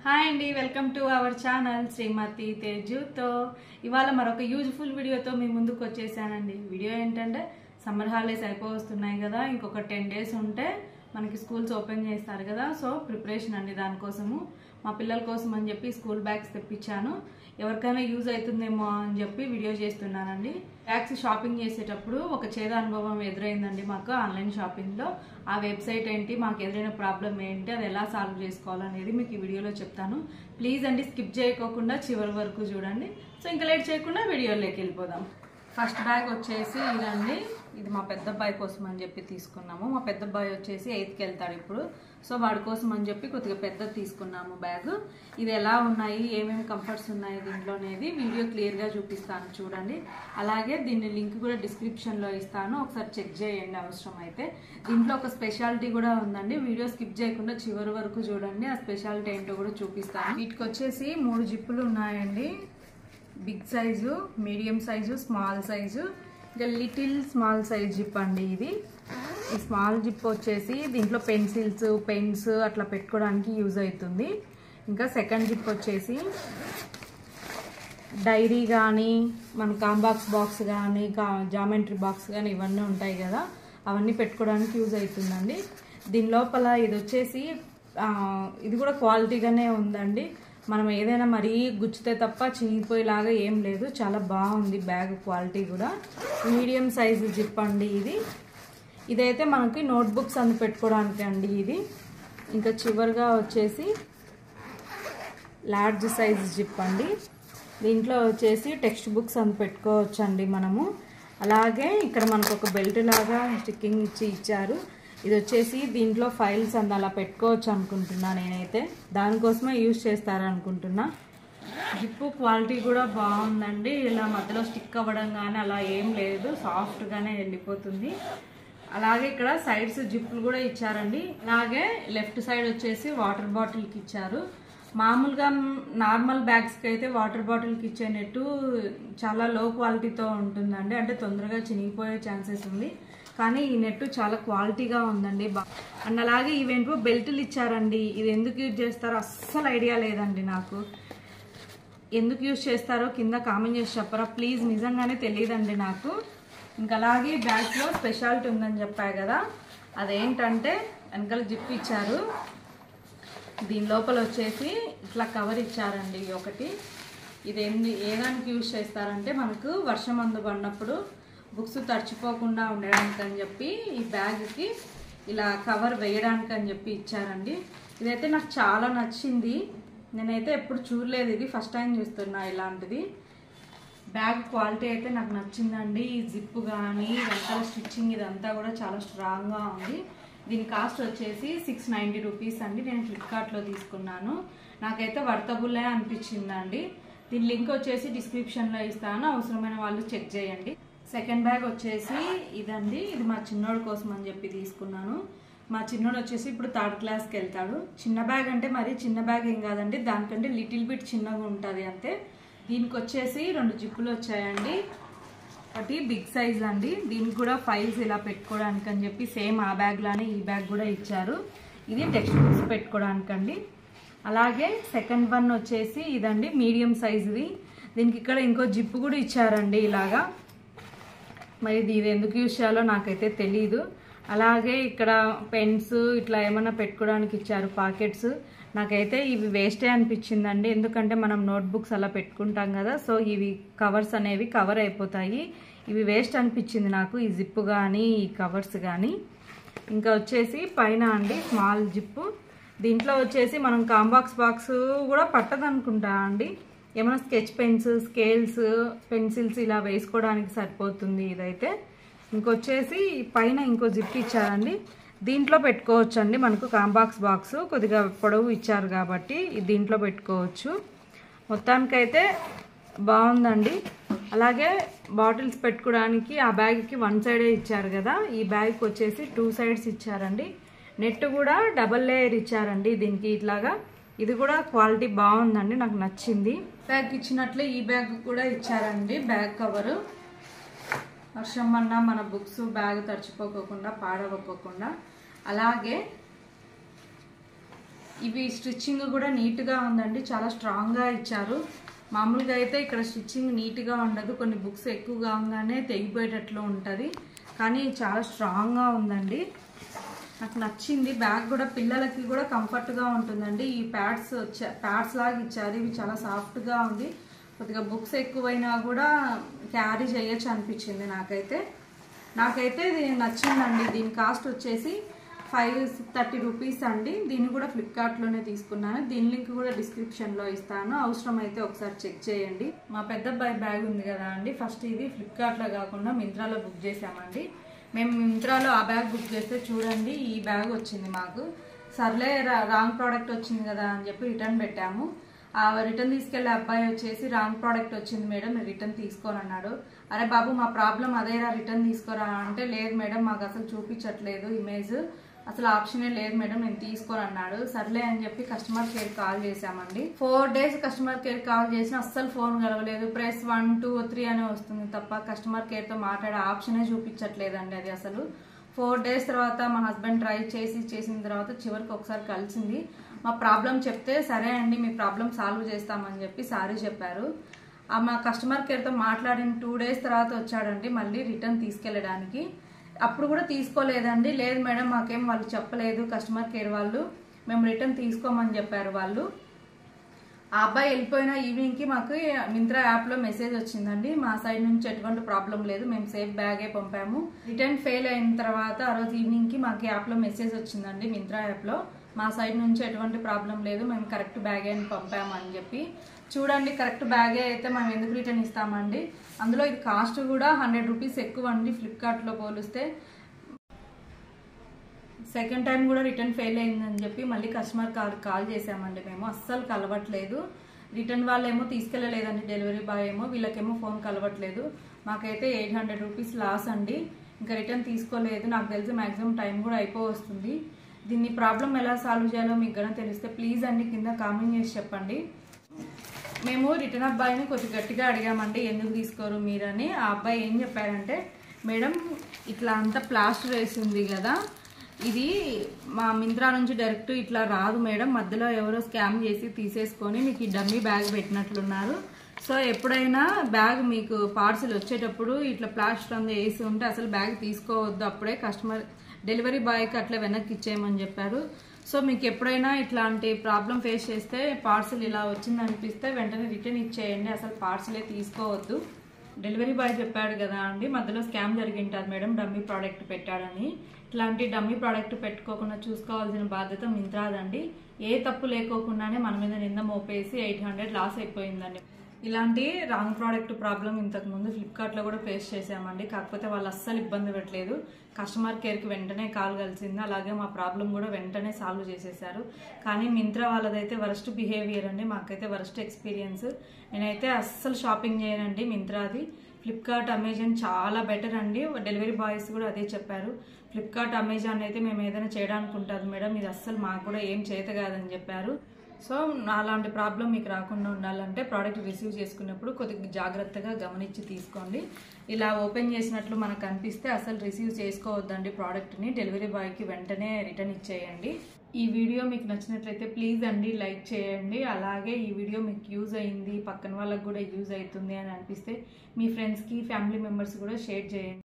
hi అండి welcome to our channel Shrimati తేజుతో ఇవాళ మరొక యూజ్ఫుల్ వీడియోతో మీ ముందుకు వచ్చేసానండి వీడియో ఏంటంటే సమ్మర్ హాలిడేస్ అయిపోతున్నాయి కదా ఇంకొక టెన్ డేస్ ఉంటే మనకి స్కూల్స్ ఓపెన్ చేస్తారు కదా సో ప్రిపరేషన్ అండి దానికోసము మా పిల్లల కోసం అని చెప్పి స్కూల్ బ్యాగ్స్ తెప్పించాను ఎవరికైనా యూజ్ అవుతుందేమో అని చెప్పి వీడియో చేస్తున్నానండి బ్యాగ్స్ షాపింగ్ చేసేటప్పుడు ఒక చేద అనుభవం ఎదురైందండి మాకు ఆన్లైన్ షాపింగ్లో ఆ వెబ్సైట్ ఏంటి మాకు ఎదురైన ప్రాబ్లం ఏంటి అది ఎలా సాల్వ్ చేసుకోవాలనేది మీకు ఈ వీడియోలో చెప్తాను ప్లీజ్ అండి స్కిప్ చేయకోకుండా చివరి వరకు చూడండి సో ఇంకా లేట్ చేయకుండా వీడియోలోకి వెళ్ళిపోదాం ఫస్ట్ బ్యాగ్ వచ్చేసి ఇదండి ఇది మా పెద్ద అబ్బాయి కోసం అని చెప్పి తీసుకున్నాము మా పెద్ద అబ్బాయి వచ్చేసి ఎయిత్కి వెళ్తాడు ఇప్పుడు సో వాడి కోసం అని చెప్పి కొద్దిగా పెద్దది తీసుకున్నాము బ్యాగ్ ఇది ఎలా ఉన్నాయి ఏమేమి కంఫర్ట్స్ ఉన్నాయి దీంట్లో అనేది వీడియో క్లియర్గా చూపిస్తాను చూడండి అలాగే దీని లింక్ కూడా డిస్క్రిప్షన్లో ఇస్తాను ఒకసారి చెక్ చేయండి అవసరం అయితే దీంట్లో ఒక స్పెషాలిటీ కూడా ఉందండి వీడియో స్కిప్ చేయకుండా చివరి వరకు చూడండి ఆ స్పెషాలిటీ ఏంటో కూడా చూపిస్తాను వీటికి వచ్చేసి మూడు జిప్పులు ఉన్నాయండి big size medium size small size ఇంకా లిటిల్ స్మాల్ సైజ్ జిప్ అండి ఇది ఈ స్మాల్ జిప్ వచ్చేసి దీంట్లో పెన్సిల్స్ పెన్స్ అట్లా పెట్టుకోవడానికి యూజ్ అవుతుంది ఇంకా సెకండ్ జిప్ వచ్చేసి డైరీ కానీ మన కాంబాక్స్ బాక్స్ కానీ కా జామెంట్రీ బాక్స్ కానీ ఇవన్నీ ఉంటాయి కదా అవన్నీ పెట్టుకోవడానికి యూజ్ అవుతుందండి దీని లోపల ఇది వచ్చేసి ఇది కూడా క్వాలిటీగానే ఉందండి మనం ఏదైనా మరీ గుచ్చితే తప్ప చినిగిపోయేలాగా ఏం లేదు చాలా బాగుంది బ్యాగ్ క్వాలిటీ కూడా మీడియం సైజు జిప్ అండి ఇది ఇదైతే మనకి నోట్బుక్స్ అందు పెట్టుకోవడానికి అండి ఇది ఇంకా చివరిగా వచ్చేసి లార్జ్ సైజ్ జిప్ అండి దీంట్లో వచ్చేసి టెక్స్ట్ బుక్స్ అందు పెట్టుకోవచ్చు అండి మనము అలాగే ఇక్కడ మనకు ఒక బెల్ట్ లాగా స్టిక్కింగ్ ఇచ్చి ఇచ్చారు ఇది వచ్చేసి దీంట్లో ఫైల్స్ అందు అలా పెట్టుకోవచ్చు అనుకుంటున్నా నేనైతే దానికోసమే యూజ్ చేస్తారనుకుంటున్నా జిప్పు క్వాలిటీ కూడా బాగుందండి ఇలా మధ్యలో స్టిక్ అవ్వడం కానీ అలా ఏం లేదు సాఫ్ట్గానే వెళ్ళిపోతుంది అలాగే ఇక్కడ సైడ్స్ జిప్పులు కూడా ఇచ్చారండి అలాగే లెఫ్ట్ సైడ్ వచ్చేసి వాటర్ బాటిల్కి ఇచ్చారు మామూలుగా నార్మల్ బ్యాగ్స్కి అయితే వాటర్ బాటిల్కి ఇచ్చే నెట్టు చాలా లో క్వాలిటీతో ఉంటుందండి అంటే తొందరగా చినిగిపోయే ఛాన్సెస్ ఉంది కానీ ఈ నెట్ చాలా క్వాలిటీగా ఉందండి బా అండ్ అలాగే ఈవెంట్ బెల్టులు ఇచ్చారండి ఇది ఎందుకు యూజ్ చేస్తారో అస్సలు ఐడియా లేదండి నాకు ఎందుకు యూజ్ చేస్తారో కింద కామెంట్ చేసి చెప్పరా ప్లీజ్ నిజంగానే తెలియదండి నాకు ఇంకా అలాగే బ్యాగ్లో స్పెషాలిటీ ఉందని చెప్పాయి కదా అదేంటంటే వెనకాల జిప్ ఇచ్చారు దీని లోపల వచ్చేసి ఇట్లా కవర్ ఇచ్చారండి ఒకటి ఇది ఏంది ఏదానికి యూజ్ చేస్తారంటే మనకు వర్షం అందు పడినప్పుడు బుక్స్ తడిచిపోకుండా ఉండడానికి అని చెప్పి ఈ బ్యాగ్కి ఇలా కవర్ వేయడానికి అని చెప్పి ఇచ్చారండి ఇదైతే నాకు చాలా నచ్చింది నేనైతే ఎప్పుడు చూడలేదు ఇది ఫస్ట్ టైం చూస్తున్నా ఇలాంటిది బ్యాగ్ క్వాలిటీ అయితే నాకు నచ్చిందండి ఈ జిప్ కానీ వెనకాల స్టిచ్చింగ్ ఇదంతా కూడా చాలా స్ట్రాంగ్గా ఉంది దీని కాస్ట్ వచ్చేసి సిక్స్ నైంటీ రూపీస్ అండి నేను ఫ్లిప్కార్ట్లో తీసుకున్నాను నాకైతే వర్తబుల్లే అనిపించిందండి దీని లింక్ వచ్చేసి డిస్క్రిప్షన్లో ఇస్తాను అవసరమైన వాళ్ళు చెక్ చేయండి సెకండ్ బ్యాగ్ వచ్చేసి ఇదండి ఇది మా చిన్నోడు కోసం అని చెప్పి తీసుకున్నాను మా చిన్నోడు వచ్చేసి ఇప్పుడు థర్డ్ క్లాస్కి వెళ్తాడు చిన్న బ్యాగ్ అంటే మరీ చిన్న బ్యాగ్ ఏం కాదండి దానికంటే లిటిల్ బిట్ చిన్నగా ఉంటుంది అంతే దీనికి వచ్చేసి రెండు జిప్పులు వచ్చాయండి ఒకటి బిగ్ సైజ్ అండి దీనికి కూడా ఫైల్స్ ఇలా పెట్టుకోవడానికి అని చెప్పి సేమ్ ఆ బ్యాగ్లానే ఈ బ్యాగ్ కూడా ఇచ్చారు ఇది టెక్స్ట్ బుక్స్ పెట్టుకోవడానికండి అలాగే సెకండ్ వన్ వచ్చేసి ఇదండి మీడియం సైజుది దీనికి ఇక్కడ ఇంకో జిప్పు కూడా ఇచ్చారండి ఇలాగా మరి ఇది ఎందుకు యూజ్ చేయాలో నాకైతే తెలీదు అలాగే ఇక్కడ పెన్స్ ఇట్లా ఏమైనా పెట్టుకోవడానికి ఇచ్చారు పాకెట్స్ నాకైతే ఇవి వేస్టే అనిపించిందండి ఎందుకంటే మనం నోట్బుక్స్ అలా పెట్టుకుంటాం కదా సో ఇవి కవర్స్ అనేవి కవర్ అయిపోతాయి ఇవి వేస్ట్ అనిపించింది నాకు ఈ జిప్ కానీ ఈ కవర్స్ కానీ ఇంకా వచ్చేసి పైన అండి స్మాల్ జిప్పు దీంట్లో వచ్చేసి మనం కాంబాక్స్ బాక్స్ కూడా పట్టదనుకుంటా అండి ఏమైనా స్కెచ్ పెన్స్ స్కేల్స్ పెన్సిల్స్ ఇలా వేసుకోవడానికి సరిపోతుంది ఇదైతే ఇంకొచ్చేసి పైన ఇంకో జిప్ ఇచ్చారండి దీంట్లో పెట్టుకోవచ్చు అండి మనకు కాంబాక్స్ బాక్స్ కొద్దిగా పొడవు ఇచ్చారు కాబట్టి దీంట్లో పెట్టుకోవచ్చు మొత్తానికైతే బాగుందండి అలాగే బాటిల్స్ పెట్టుకోవడానికి ఆ బ్యాగ్కి వన్ సైడే ఇచ్చారు కదా ఈ బ్యాగ్కి వచ్చేసి టూ సైడ్స్ ఇచ్చారండి నెట్ కూడా డబల్ లేయర్ ఇచ్చారండి దీనికి ఇట్లాగా ఇది కూడా క్వాలిటీ బాగుందండి నాకు నచ్చింది బ్యాగ్ ఇచ్చినట్లే ఈ బ్యాగ్ కూడా ఇచ్చారండి బ్యాగ్ కవరు వర్షం అన్నా మన బుక్స్ బ్యాగ్ తడిచిపోకోకుండా పాడవకోకుండా అలాగే ఇవి స్టిచ్చింగ్ కూడా నీట్గా ఉందండి చాలా స్ట్రాంగ్గా ఇచ్చారు మామూలుగా అయితే ఇక్కడ స్టిచ్చింగ్ నీట్గా ఉండదు కొన్ని బుక్స్ ఎక్కువగా ఉండగానే తెగిపోయేటట్లు ఉంటుంది కానీ చాలా స్ట్రాంగ్గా ఉందండి నాకు నచ్చింది బ్యాగ్ కూడా పిల్లలకి కూడా కంఫర్ట్గా ఉంటుందండి ఈ ప్యాడ్స్ వచ్చా ప్యాడ్స్ లాగా ఇచ్చారు ఇవి చాలా సాఫ్ట్గా ఉంది కొద్దిగా బుక్స్ ఎక్కువైనా కూడా క్యారీ చేయొచ్చు అనిపించింది నాకైతే నాకైతే ఇది నచ్చిందండి దీని కాస్ట్ వచ్చేసి ఫైవ్ థర్టీ రూపీస్ అండి దీన్ని కూడా ఫ్లిప్కార్ట్లోనే తీసుకున్నాను దీని లింక్ కూడా డిస్క్రిప్షన్లో ఇస్తాను అవసరం అయితే ఒకసారి చెక్ చేయండి మా పెద్ద అబ్బాయి బ్యాగ్ ఉంది కదా అండి ఫస్ట్ ఇది ఫ్లిప్కార్ట్లో కాకుండా మింత్రాలో బుక్ చేసామండి మేము మింత్రాలో ఆ బ్యాగ్ బుక్ చేస్తే చూడండి ఈ బ్యాగ్ వచ్చింది మాకు సర్లే రాంగ్ ప్రోడక్ట్ వచ్చింది కదా అని చెప్పి రిటర్న్ పెట్టాము ఆ రిటర్న్ తీసుకెళ్లే అబ్బాయి వచ్చేసి రాంగ్ ప్రోడక్ట్ వచ్చింది మేడం మీరు రిటర్న్ తీసుకోని అన్నాడు అరే బాబు మా ప్రాబ్లం అదేరా రిటర్న్ తీసుకోరా అంటే లేదు మేడం మాకు అసలు చూపించట్లేదు ఇమేజ్ అసలు ఆప్షనే లేదు మేడం నేను తీసుకోని అన్నాడు సర్లే అని చెప్పి కస్టమర్ కేర్ కాల్ చేశామండి four days customer care call చేసినా అస్సలు ఫోన్ కలవలేదు ప్రెస్ వన్ టూ త్రీ అనే వస్తుంది తప్ప కస్టమర్ కేర్తో మాట్లాడే ఆప్షనే చూపించట్లేదండి అది అసలు ఫోర్ డేస్ తర్వాత మా హస్బెండ్ ట్రై చేసి చేసిన తర్వాత చివరికి ఒకసారి కలిసింది మా ప్రాబ్లం చెప్తే సరే అండి మీ ప్రాబ్లం సాల్వ్ చేస్తామని చెప్పి సారీ చెప్పారు ఆ మా కస్టమర్ కేర్తో మాట్లాడిన టూ డేస్ తర్వాత వచ్చాడండి మళ్ళీ రిటర్న్ తీసుకెళ్ళడానికి అప్పుడు కూడా తీసుకోలేదండి లేదు మేడం మాకేం వాళ్ళు చెప్పలేదు కస్టమర్ కేర్ వాళ్ళు మేము రిటర్న్ తీసుకోమని చెప్పారు వాళ్ళు ఆ అబ్బాయి వెళ్ళిపోయిన ఈవినింగ్కి మాకు మింత్రా యాప్లో మెసేజ్ వచ్చిందండి మా సైడ్ నుంచి ఎటువంటి ప్రాబ్లం లేదు మేము సేఫ్ బ్యాగే పంపాము రిటర్న్ ఫెయిల్ అయిన తర్వాత ఆ రోజు ఈవినింగ్కి మాకు యాప్లో మెసేజ్ వచ్చిందండి మింత్రా యాప్లో మా సైడ్ నుంచి ఎటువంటి ప్రాబ్లం లేదు మేము కరెక్ట్ బ్యాగే అని పంపాము అని చెప్పి చూడండి కరెక్ట్ బ్యాగే అయితే మనం ఎందుకు రిటర్న్ ఇస్తామండి అందులో ఇది కాస్ట్ కూడా హండ్రెడ్ రూపీస్ ఎక్కువ అండి ఫ్లిప్కార్ట్లో పోలిస్తే సెకండ్ టైం కూడా రిటర్న్ ఫెయిల్ అయిందని చెప్పి మళ్ళీ కస్టమర్ కార్ కాల్ చేసామండి మేము అస్సలు కలవట్లేదు రిటర్న్ వాళ్ళేమో తీసుకెళ్ళలేదండి డెలివరీ బాయ్ ఏమో వీళ్ళకేమో ఫోన్ కలవట్లేదు మాకైతే ఎయిట్ హండ్రెడ్ రూపీస్ లాస్ అండి ఇంకా రిటర్న్ తీసుకోలేదు నాకు తెలిసి మ్యాక్సిమం టైం కూడా అయిపో వస్తుంది దీన్ని ప్రాబ్లం ఎలా సాల్వ్ చేయాలో మీకు గన తెలిస్తే ప్లీజ్ అండి కింద కామెంట్ చేసి చెప్పండి మేము రిటర్న్ అబ్బాయిని కొంచెం గట్టిగా అడిగామండి ఎందుకు తీసుకోరు మీరని ఆ అబ్బాయి ఏం చెప్పారంటే మేడం ఇట్లా అంతా ప్లాస్టర్ వేసింది కదా ఇది మా మింత్రా నుంచి డైరెక్ట్ ఇట్లా రాదు మేడం మధ్యలో ఎవరో స్కామ్ చేసి తీసేసుకొని మీకు ఈ డమ్మీ బ్యాగ్ పెట్టినట్లున్నారు సో ఎప్పుడైనా బ్యాగ్ మీకు పార్సిల్ వచ్చేటప్పుడు ఇట్లా ప్లాస్టర్ అంతా వేసి ఉంటే అసలు బ్యాగ్ తీసుకోవద్దు అప్పుడే కస్టమర్ డెలివరీ బాయ్కి అట్లా వెనక్కి ఇచ్చేయమని చెప్పారు సో మీకు ఎప్పుడైనా ఇట్లాంటి ప్రాబ్లం ఫేస్ చేస్తే పార్సిల్ ఇలా వచ్చింది అనిపిస్తే వెంటనే రిటర్న్ ఇచ్చేయండి అసలు పార్సిలే తీసుకోవద్దు డెలివరీ బాయ్ చెప్పాడు కదా అండి మధ్యలో స్కామ్ జరిగింటారు మేడం డమ్మీ ప్రోడక్ట్ పెట్టాడని ఇట్లాంటి డమ్మీ ప్రోడక్ట్ పెట్టుకోకుండా చూసుకోవాల్సిన బాధ్యత మింత్రాదండి ఏ తప్పు లేకోకుండానే మన మీద నింద మోపేసి ఎయిట్ హండ్రెడ్ లాస్ అయిపోయిందండి ఇలాంటి రాంగ్ ప్రోడక్ట్ ప్రాబ్లం ఇంతకు ముందు ఫ్లిప్కార్ట్లో కూడా ఫేస్ చేసామండి కాకపోతే వాళ్ళు అస్సలు ఇబ్బంది పెట్టలేదు కస్టమర్ కేర్కి వెంటనే కాల్ కలిసింది అలాగే మా ప్రాబ్లం కూడా వెంటనే సాల్వ్ చేసేసారు కానీ మింత్రా వాళ్ళదైతే వరస్ట్ బిహేవియర్ అండి మాకైతే వరస్ట్ ఎక్స్పీరియన్స్ నేనైతే అస్సలు షాపింగ్ చేయనండి మింత్రాది ఫ్లిప్కార్ట్ అమెజాన్ చాలా బెటర్ అండి డెలివరీ బాయ్స్ కూడా అదే చెప్పారు ఫ్లిప్కార్ట్ అమెజాన్ అయితే మేము ఏదైనా చేయడానికి ఉంటుంది మేడం ఇది అస్సలు మాకు కూడా ఏం చేత కాదని చెప్పారు సో అలాంటి ప్రాబ్లం మీకు రాకుండా ఉండాలంటే ప్రోడక్ట్ రిసీవ్ చేసుకున్నప్పుడు కొద్దిగా జాగ్రత్తగా గమనించి తీసుకోండి ఇలా ఓపెన్ చేసినట్లు మనకు అనిపిస్తే అసలు రిసీవ్ చేసుకోవద్దండి ప్రోడక్ట్ని డెలివరీ బాయ్కి వెంటనే రిటర్న్ ఇచ్చేయండి ఈ వీడియో మీకు నచ్చినట్లయితే ప్లీజ్ అండి లైక్ చేయండి అలాగే ఈ వీడియో మీకు యూజ్ అయింది పక్కన వాళ్ళకి కూడా యూజ్ అవుతుంది అని అనిపిస్తే మీ ఫ్రెండ్స్కి ఫ్యామిలీ మెంబర్స్ కూడా షేర్ చేయండి